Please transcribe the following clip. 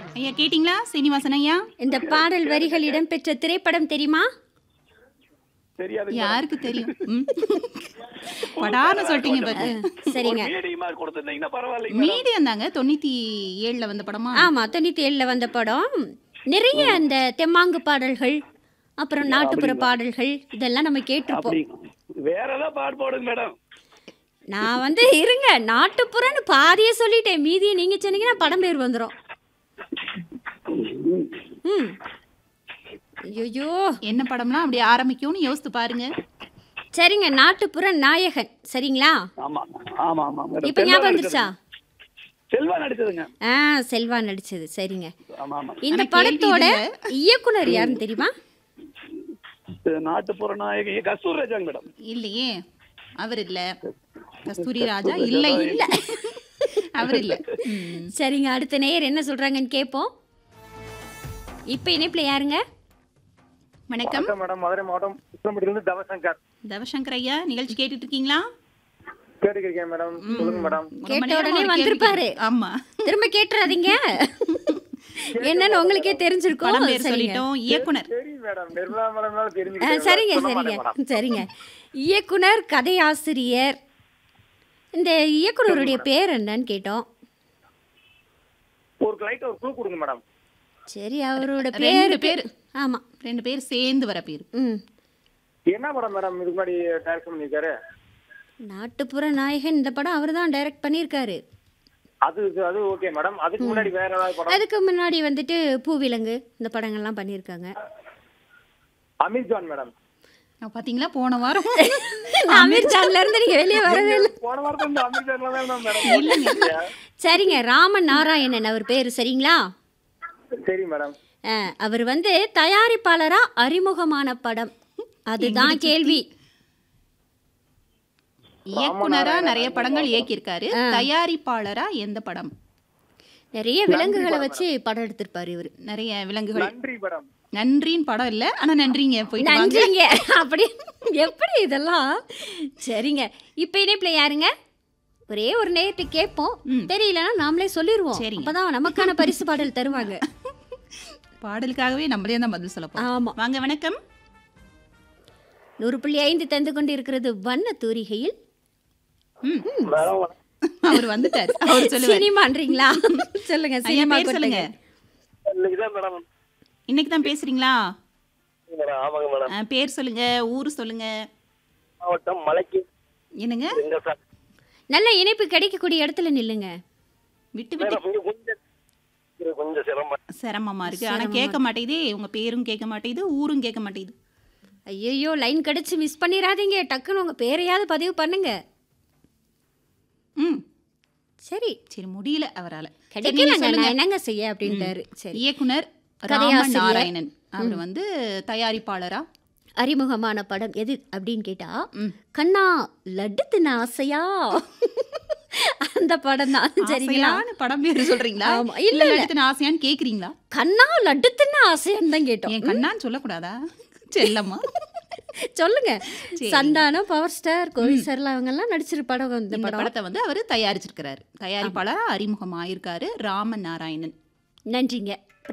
ஐயா கேட்டிங்களா சீனிவாசன் ஐயா இந்த பாடல் வரிகள் இடம்பெற்ற திரைப்படம் தெரியுமா தெரியாது யாருக்கு தெரியும் ம். படான்னு சொல்லிட்டீங்க பாரு சரிங்க மீடியமா கொடுத்துருந்தீங்கன்னா பரவாயில்லைங்க மீடியம் தாங்க தொண்ணூத்தி ஏழுல வந்த படமா ஆமா தொண்ணூத்தி ஏழுல வந்த படம் நிறைய அந்த தெம்மாங்கு பாடல்கள் அப்புறம் நாட்டுப்புற பாடல்கள் இதெல்லாம் நம்ம கேட்டிருப்போம் அப்படி வேற ஏதாவது பாட்டு போடுங்க மேடம் நான் வந்து இருங்க நாட்டுப்புறன்னு பாதியே சொல்லிட்டேன் மீதியை நீங்க சொன்னீங்கன்னா படம் பேர் வந்துடும் ம் ஐயோ என்ன படம்லாம் அப்படி ஆரம்பிக்கும்னு யோசித்து பாருங்க சரிங்க நாட்டுப்புற நாயகன் சரிங்களா ஆமா ஆமா ஆமா மேடம் இப்ப ஞாபகம் வந்துருச்சா செல்வா நடிச்சதுங்க ஆ செல்வா நடிச்சது சரிங்க ஆமா ஆமா இந்த ஆனா கேள்வி படத்தோட இதுல- இயக்குனர் யாருன்னு தெரியுமா இது நாட்டுப்புற நாயகி கஸ்தூர் ராஜாங்க மேடம் இல்லையே அவர் இல்ல கஸ்தூரி ராஜா இல்ல இல்ல அவர் இல்ல ம். சரிங்க அடுத்த நேயர் என்ன சொல்றாங்கன்னு கேட்போம் இப்போ இணைப்புல யாருங்க வணக்கம் வணக்கம் மேடம் மதுரை மாவட்டம் கிருஷ்ணம்பட்டியிலிருந்து தவசங்கர் தவசங்கர் ஐயா நிகழ்ச்சி கேட்டுட்டு இருக்கீங்களா கேட்டுக்கிறேன் மேடம் சொல்லுங்க மேடம் ரொம்ப கேட்ட நேரமா உடனே ஒரு கேள்வி வந்திருப்பாரு. கேட்டு- ஆமா திரும்ப கேட்டுறாதீங்க என்னன்னு உங்களுக்கே தெரிஞ்சிருக்கும் படம் பேர் சரிங்க சொல்லிட்டோம் இயக்குனர் தெரியும் மேடம் நிர்மலா மேடம் ஆ, தெரிஞ்சுக்கிட்டேன் சரிங்க சொல்ல சரிங்க மாட்டேன் மேடம். சரிங்க இயக்குனர் கதையாசிரியர் இந்த இயக்குனருடைய பேர் என்னன்னு கேட்டோம் ஒரு லைட் ஒரு க்ளூ கொடுங்க மேடம் சரி அவரோட ரெண்டு பேர் பேர் ஆமா ரெண்டு பேர் சேர்ந்து வர பேர் ம் என்ன படம் மேடம் இதுக்கு முன்னாடி டைரக்ஷன் பண்ணியிருக்காரு நாட்டுப்புற நாயகன் இந்த படம் அவர் தான் டைரக்ட் பண்ணியிருக்காரு அது அது ஓகே மேடம் அதுக்கு முன்னாடி வேற ஏதாவது படம் அதுக்கு முன்னாடி வந்துட்டு பூவிலங்கு இந்த படங்கள்லாம் பண்ணியிருக்காங்க அமீர் ஜான் மேடம் அஹ் பாத்தீங்களா போன வாரம் அமீர் ஜான்ல இருந்து நீங்க வெளியே வரவே இல்லை போன வாரத்துல இந்த அமீர் ஜான்ல தான் மேடம் சரிங்க ராம நாராயணன் அவர் பேர் சரிங்களா சரி மேடம் ஆ, அவர் வந்து தயாரிப்பாளரா அறிமுகமான படம் அதுதான் கேள்வி இயக்குனரா நிறைய படங்கள் இயக்கியிருக்காரு தயாரிப்பாளரா எந்த படம் நிறைய விலங்குகளை வச்சு படம் எடுத்திருப்பாரு இவரு நிறைய விலங்குகள் நன்றி மேடம் நன்றின்னு படம் இல்ல ஆனா நன்றிங்க போயிட்டு வாங்க நன்றிங்க அப்படி எப்படி இதெல்லாம் சரிங்க இப்ப இணைப்புல யாருங்க ஒரே ஒரு நேரத்தை கேட்போம் தெரியலன்னா நாமளே சொல்லிடுவோம் சரிங்க. அப்பதான் நமக்கான பரிசு பாடல் தருவாங்க பாடலுக்காகவே நம்மளே தான் பதில் சொல்ல போறோம் ஆமா வாங்க வணக்கம் நூறு புள்ளி ஐந்து தந்து கொண்டு இருக்கிறது வண்ண தூரிகையில் ம் மேடம் அவர் வந்துட்டாரு அவர் சொல்லுவாரு சினிமான்றீங்களா சொல்லுங்க ஐயா சினிமா பேர் சொல்லுங்க இன்னைக்குதான் மேடம் இன்னைக்கு தான் பேசுறீங்களா மேடம் ஆமாங்க மேடம் அஹ், பேர் சொல்லுங்க ஊர் சொல்லுங்க மாவட்டம் மலைக்கு என்னங்க எங்க சார் நல்ல இணைப்பு கிடைக்கக்கூடிய இடத்துல நில்லுங்க விட்டு விட்டு மேடம் இங்க கொஞ்சம் இது கொஞ்சம் சிரமம் சிரமமா இருக்கு ஆனா கேட்க மாட்டேங்குதே உங்க பேரும் கேட்க மாட்டேங்குது ஊரும் கேட்க மாட்டேங்குது ஐயோ லைன் கிடைச்சு மிஸ் பண்ணிடாதீங்க டக்குன்னு உங்க பேரையாவது பதிவு பண்ணுங்க ம் சரி சரி முடியல அவரால சரி, நீங்க கிடைக்கலங்க சொல்லுங்க நான் என்னங்க செய்ய அப்படின்ட்டாரு சரி இயக்குனர் கதையாசிரியர். ராம நாராயணன் அவர் வந்து தயாரிப்பாளரா அறிமுகமான படம் எது அப்படின்னு கேட்டா ம். கண்ணா லட்டு தின்ன ஆசையா அந்த படம் தான் சரிங்களா ஆசையான படம் பேர் சொல்றீங்களா ஆமா. இல்ல இல்ல, இல்ல ஆசையான்னு கேக்குறீங்களா கண்ணா லட்டு தின்ன ஆசையான்னு தான் கேட்டோம் என் கண்ணான்னு சொல்லக்கூடாதா செல்லம்மா சொல்லுங்க சரி. சந்தானம் பவர் ஸ்டார் கோவி சர்லா அவங்க எல்லாம் நடிச்சிரு படம் இந்த இந்த படம் படத்தை வந்து அவர் தயாரிச்சிருக்கிறாரு தயாரிப்பாளர் அறிமுகம் ஆயிருக்காரு ராம நாராயணன் நன்றிங்க